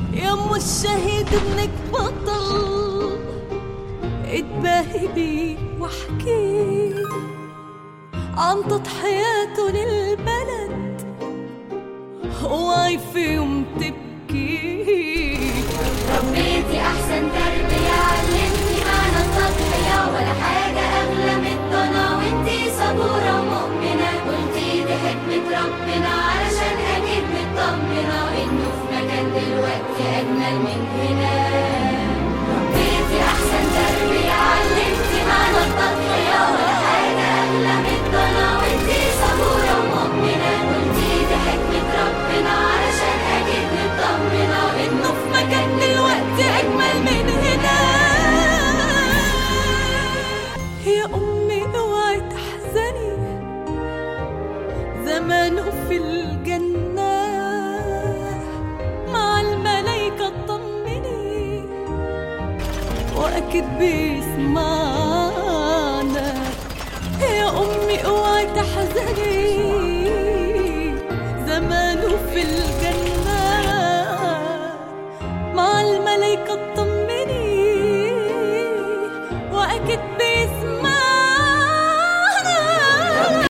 يا ام الشهيد ابنك بطل اتباهي بيه واحكي عن تضحياته للبلد اوعي في يوم تبكي ربيتي احسن تربية علمتي معنى التضحية ولا حاجة اغلى من الضنا وانتي صبورة ومؤمنة قلتي دي حكمة ربنا علشان اكيد مطمنة انه في مكان دلوقتي اجمل من هنا ربيتي احسن تربية علمتي معنى التضحية ولا حاجة اغلى من الضنا وانتي صبورة ومؤمنة قلتي دي حكمة ربنا علشان اكيد مطمنة انه في مكان دلوقتي اجمل من هنا يا أمي اوعي تحزني زمانه في الجنة مع الملايكة اطمني وأكيد بيسمعنا يا أمي اوعي تحزني زمانه في الجنة